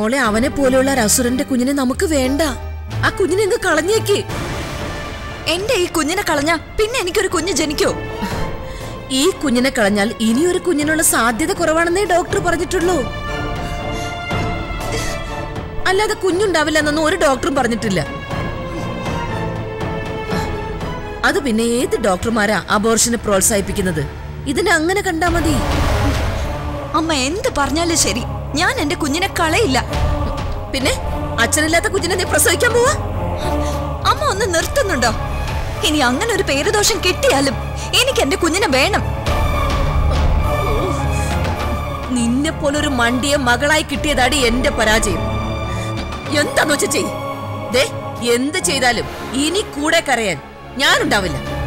മോളെ അവനെ പോലെയുള്ള ഒരു അസുരന്റെ കുഞ്ഞിനെ നമുക്ക് വേണ്ട ആ കുഞ്ഞിനെ അങ്ങ് കളഞ്ഞേക്ക് എന്റെ ഈ കുഞ്ഞിനെ കളഞ്ഞ പിന്നെ എനിക്കൊരു കുഞ്ഞ് ജനിക്കോ ഈ കുഞ്ഞിനെ കളഞ്ഞാൽ ഇനിയൊരു കുഞ്ഞിനുള്ള സാധ്യത കുറവാണെന്നേ ഡോക്ടർ പറഞ്ഞിട്ടുള്ളൂ അല്ലാതെ കുഞ്ഞുണ്ടാവില്ല എന്നൊന്നും ഒരു ഡോക്ടറും പറഞ്ഞിട്ടില്ല അത് പിന്നെ ഏത് ഡോക്ടർമാരാ അബോർഷനെ പ്രോത്സാഹിപ്പിക്കുന്നത് ഇതിനെ അങ്ങനെ കണ്ടാ മതി അമ്മ എന്ത് പറഞ്ഞാലും ശരി ഞാൻ എന്റെ കുഞ്ഞിനെ കളയില്ല പിന്നെ അച്ഛനില്ലാത്ത കുഞ്ഞിനെ നീ പ്രസവിക്കാൻ പോവാ അമ്മ ഒന്ന് നിർത്തുന്നുണ്ടോ ഇനി അങ്ങനെ ഒരു പേരുദോഷം കിട്ടിയാലും എനിക്ക് എന്റെ കുഞ്ഞിനെ വേണം നിന്നെ പോലൊരു മണ്ടിയെ മകളായി കിട്ടിയതാടി എന്റെ പരാജയം എന്താന്ന് വെച്ച ചെയ് ദേ എന്ത് ചെയ്താലും ഇനി കൂടെ കരയാൻ ഞാനുണ്ടാവില്ല